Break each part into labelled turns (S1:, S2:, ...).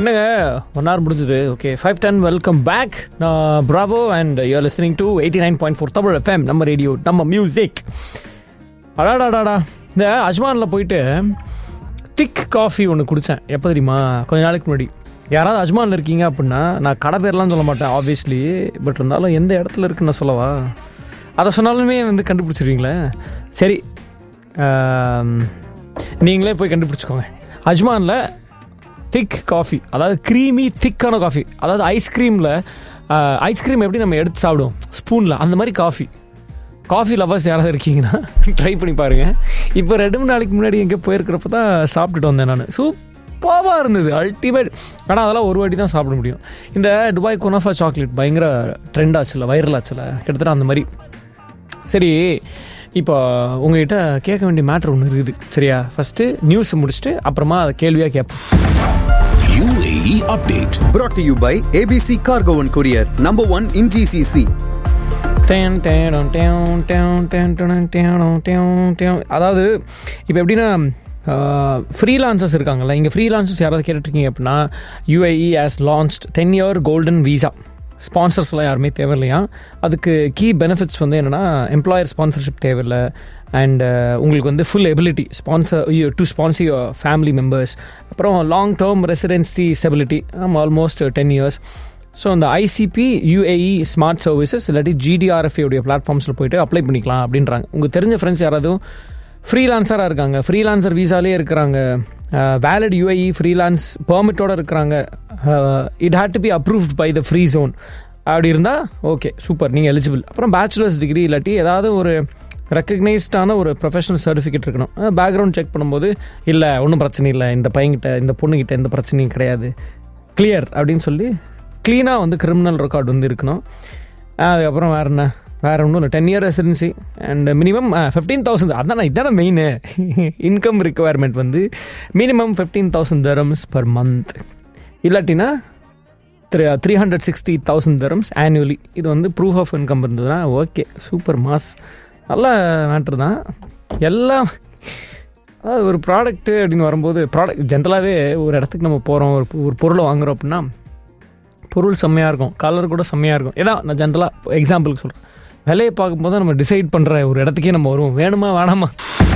S1: என்னங்க one hour முடிஞ்சது okay five ten welcome back நான் Bravo and you're listening to eighty nine point four Tamil FM நம்ம radio நம்ம music அடாடாடாடா இந்த அஜ்மானில் போயிட்டு திக் காஃபி ஒன்று குடித்தேன் எப்போ தெரியுமா கொஞ்ச நாளைக்கு முன்னாடி யாராவது அஜ்மானில் இருக்கீங்க அப்படின்னா நான் கடை பேர்லாம் சொல்ல மாட்டேன் ஆப்வியஸ்லி பட் இருந்தாலும் எந்த இடத்துல இருக்குன்னு நான் சொல்லவா அதை சொன்னாலுமே வந்து கண்டுபிடிச்சிருவீங்களே சரி ஆம், நீங்களே போய் கண்டுபிடிச்சிக்கோங்க அஜ்மானில் திக் காஃபி அதாவது க்ரீமி திக்கான காஃபி அதாவது ஐஸ்கிரீமில் ஐஸ்கிரீம் எப்படி நம்ம எடுத்து சாப்பிடுவோம் ஸ்பூனில் அந்த மாதிரி காஃபி காஃபி லவர்ஸ் யாராவது இருக்கீங்கன்னா ட்ரை பண்ணி பாருங்கள் இப்போ ரெண்டு மூணு நாளைக்கு முன்னாடி எங்கே போயிருக்கிறப்ப தான் சாப்பிட்டுட்டு வந்தேன் நான் சூப்பராக இருந்தது அல்டிமேட் ஆனால் அதெல்லாம் ஒரு வாட்டி தான் சாப்பிட முடியும் இந்த துபாய் குனாஃபா சாக்லேட் பயங்கர ட்ரெண்ட் ஆச்சுல வைரல் ஆச்சுல கிட்டத்தட்ட அந்த மாதிரி சரி இப்போ உங்ககிட்ட கேட்க வேண்டிய மேட்ரு ஒன்று இருக்குது சரியா ஃபஸ்ட்டு நியூஸ் முடிச்சுட்டு அப்புறமா அதை கேள்வியாக கேட்போம்
S2: UAE update.
S3: brought to you by ABC Cargo and Courier, number one in GCC.
S1: டேன் டேன் டேன் டேன் டேன் டேன் டேன் டேன் டேன் அதாவது இப்போ எப்படின்னா ஃப்ரீலான்சர்ஸ் இருக்காங்கல்ல இங்கே ஃப்ரீலான்சர்ஸ் யாராவது கேட்டுட்ருக்கீங்க அப்படின்னா UAE has launched ten year golden visa ஸ்பான்சர்ஸ்லாம் யாருமே தேவையில்லையா அதுக்கு கீ பெனிஃபிட்ஸ் வந்து என்னென்னா எம்ப்ளாயர் ஸ்பான்சர்ஷிப் தேவையில்லை அண்ட் உங்களுக்கு வந்து full ability sponsor to sponsor your family members அப்புறம் long term residency stability almost ten years so இந்த ஐசிபி யூஏஇ ஸ்மார்ட் சர்வீசஸ் இல்லாட்டி ஜிடிஆர்எஃப்ஏ உடைய பிளாட்ஃபார்ம்ஸில் போயிட்டு அப்ளை பண்ணிக்கலாம் அப்படின்றாங்க உங்கள் தெரிஞ்ச ஃப்ரெண்ட்ஸ் யாராவது ஃப்ரீலான்சராக இருக்காங்க ஃப்ரீலான்சர் வீசாலே இருக்கிறாங்க வேலிட் யூஏஇ ஃப்ரீலான்ஸ் பெர்மிட்டோட இருக்கிறாங்க it had to be approved by the free zone அப்படி இருந்தால் ஓகே சூப்பர் நீங்கள் எலிஜிபிள் அப்புறம் பேச்சுலர்ஸ் டிகிரி இல்லாட்டி ஏதாவது ஒரு ரெக்கக்னைஸ்டான ஒரு ப்ரொஃபஷனல் சர்டிஃபிகேட் இருக்கணும் பேக்ரவுண்ட் செக் பண்ணும்போது இல்லை ஒன்றும் பிரச்சனை இல்லை இந்த பையன்கிட்ட இந்த பொண்ணுகிட்ட எந்த பிரச்சனையும் கிடையாது கிளியர் அப்படின்னு சொல்லி க்ளீனாக வந்து கிரிமினல் ரெக்கார்டு வந்து இருக்கணும் அதுக்கப்புறம் வேறு என்ன வேறு ஒன்றும் இல்லை ten year residency and minimum fifteen thousand அதான் இதான மெயின் இன்கம் ரிக்குவயர்மெண்ட் வந்து minimum fifteen thousand dirhams per month இல்லாட்டினா three three hundred sixty thousand dirhams annually இது வந்து ப்ரூஃப் ஆஃப் இன்கம் இருந்ததுன்னா ஓகே சூப்பர் மாஸ் நல்ல மேட்ரு தான் எல்லாம் அதாவது ஒரு ப்ராடக்ட்டு அப்படின்னு வரும்போது ப்ராடக்ட் ஜென்ரலாகவே ஒரு இடத்துக்கு நம்ம போகிறோம் ஒரு ஒரு பொருளை வாங்குறோம் அப்படின்னா பொருள் செம்மையாக இருக்கும் கலர் கூட செம்மையாக இருக்கும் ஏதா நான் ஜென்ரலாக எக்ஸாம்பிளுக்கு சொல்கிறேன் விலையை பார்க்கும்போது நம்ம டிசைட் பண்ணுற ஒரு இடத்துக்கே நம்ம வருவோம் வேணுமா வேணாமா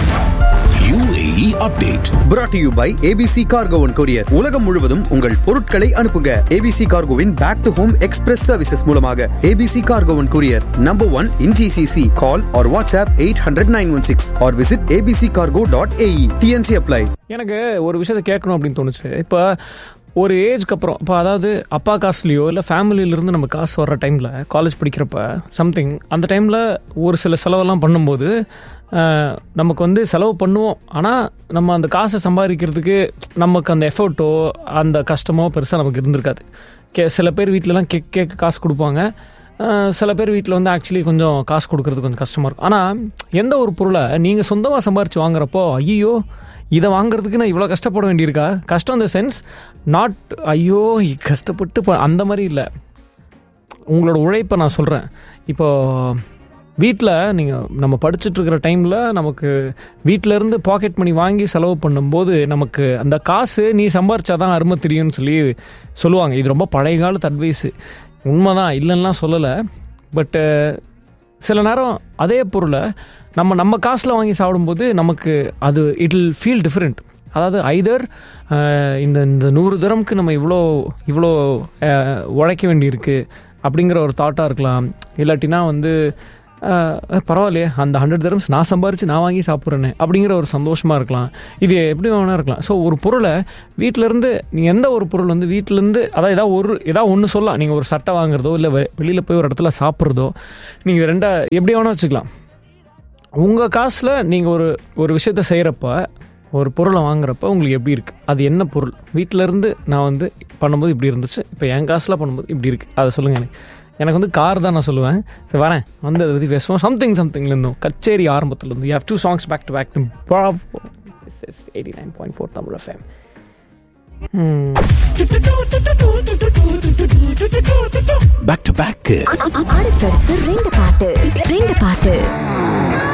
S2: UAE update.
S3: brought to you by ABC Cargo and Courier. உலகம் முழுவதும் உங்கள் பொருட்களை அனுப்புங்க ABC Cargoவின் back to home express services மூலமாக ABC Cargo and Courier, number one in GCC. Call or WhatsApp 800-916 or visit abccargo.ae. TNC apply.
S1: எனக்கு ஒரு விஷயத்தை கேட்கணும் அப்படின்னு தோணுச்சு இப்போ ஒரு ஏஜ்க்கு அப்புறம் இப்போ அதாவது அப்பா காசுலேயோ இல்லை ஃபேமிலியிலேருந்து நம்ம காசு வர்ற டைமில் காலேஜ் படிக்கிறப்ப சம்திங் அந்த டைமில் ஒரு சில செலவெல்லாம் பண்ணும்போது ஆஹ், நமக்கு வந்து செலவு பண்ணுவோம் ஆனால் நம்ம அந்த காசை சம்பாதிக்கிறதுக்கு நமக்கு அந்த எஃபர்ட்டோ அந்த கஷ்டமோ பெருசாக நமக்கு இருந்திருக்காது கே சில பேர் வீட்டிலலாம் கேக் கேக் காசு கொடுப்பாங்க ஆஹ், சில பேர் வீட்டில் வந்து ஆக்சுவலி கொஞ்சம் காசு கொடுக்கறது கொஞ்சம் கஷ்டமாக இருக்கும் ஆனால் எந்த ஒரு பொருளை நீங்கள் சொந்தமாக சம்பாரித்து வாங்குறப்போ ஐயோ இதை வாங்குறதுக்கு நான் இவ்வளோ கஷ்டப்பட வேண்டியிருக்கா கஷ்டம் இந்த சென்ஸ் நாட் ஐயோ கஷ்டப்பட்டு ப- அந்த மாதிரி இல்லை உங்களோட உழைப்பை நான் சொல்கிறேன் இப்போ வீட்டில் நீங்கள் நம்ம படிச்சுட்டு இருக்கிற டைமில் நமக்கு வீட்டில இருந்து பாக்கெட் மணி வாங்கி செலவு பண்ணும்போது நமக்கு அந்த காசு நீ சம்பாரிச்சாதான் அருமை தெரியும்னு சொல்லி சொல்லுவாங்க இது ரொம்ப பழைய காலத்து அட்வைஸு உண்மைதான் இல்லைன்னா சொல்லலை பட்டு சில நேரம் அதே பொருளை நம்ம நம்ம காசில் வாங்கி சாப்பிடும்போது நமக்கு அது இட் வில் ஃபீல் டிஃப்ரெண்ட் அதாவது ஐதர் இந்த இந்த நூறு தரம்க்கு நம்ம இவ்வளோ இவ்வளோ அஹ், உழைக்க வேண்டியிருக்கு அப்படிங்கிற ஒரு தாட்டாக இருக்கலாம் இல்லாட்டினா வந்து அஹ், பரவாயில்லையே அந்த ஹண்ட்ரட் தரம்ஸ் நான் சம்பாரித்து நான் வாங்கி சாப்பிட்றேன்னு அப்படிங்கிற ஒரு சந்தோஷமாக இருக்கலாம் இது எப்படி வேணா இருக்கலாம் ஸோ ஒரு பொருளை வீட்டிலேருந்து நீங்கள் எந்த ஒரு பொருள் வந்து வீட்டிலேருந்து அதாவது ஏதாவது ஒரு ஏதாவது ஒன்று சொல்லலாம் நீங்கள் ஒரு சட்டை வாங்குறதோ இல்லை வெளியில் போய் ஒரு இடத்துல சாப்பிட்றதோ நீங்கள் ரெண்டா எப்படி வேணால் வச்சுக்கலாம் உங்கள் காசில் நீங்கள் ஒரு ஒரு விஷயத்த செய்கிறப்ப ஒரு பொருளை வாங்குறப்ப உங்களுக்கு எப்படி இருக்குது அது என்ன பொருள் வீட்டில இருந்து நான் வந்து பண்ணும்போது இப்படி இருந்துச்சு இப்போ என் காசில் பண்ணும்போது இப்படி இருக்குது அதை சொல்லுங்கள் எனக்கு எனக்கு வந்து கார் தான் நான் சொல்லுவேன் சரி வரேன் வந்து அதை பற்றி பேசுவோம் சம்திங் சம்திங்லேருந்தும் கச்சேரி ஆரம்பத்துலேருந்து you have two songs back to back eighty nine point four Tamil FM
S2: Back to back.
S4: அடுத்தடுத்து ரெண்டு பாட்டு ரெண்டு பாட்டு